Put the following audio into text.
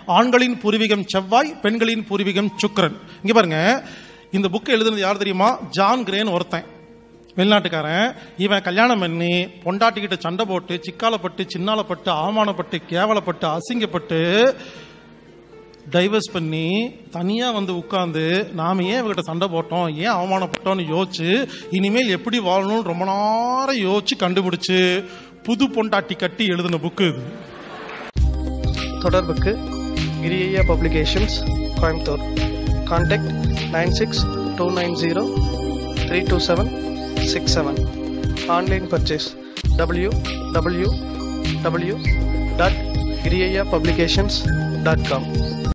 ஆண்களின் பூர்வீகம் செவ்வாய் பெண்களின் பூர்வீகம் சுக்கிரன் இங்க பாருங்க இந்த புக்கை எழுதுனது யார் தெரியுமா ஜான் கிரேன் ஒருத்தன் வெளிநாட்டுக்காரன் இவன் கல்யாணம் பண்ணி பொண்டாட்டிக்கிட்ட சண்டை போட்டு சிக்காலப்பட்டு சின்னாலப்பட்டு அவமானப்பட்டு கேவலப்பட்டு அசிங்கப்பட்டு டைவர்ஸ் பண்ணி தனியாக வந்து உட்காந்து நாம ஏன் இவகிட்ட சண்டை போட்டோம் ஏன் அவமானப்பட்டோம்னு யோசிச்சு இனிமேல் எப்படி வாழணும்னு ரொம்ப நேரம் யோசிச்சு கண்டுபிடிச்சு புது பொண்டாட்டி கட்டி எழுதின புக்கு இது தொடர்புக்கு கிரியையா publications Coimbatore contact nine six two nine zero three two seven six seven online purchase W W W dot கிரியையா பப்ளிகேஷன்ஸ் டாட் காம்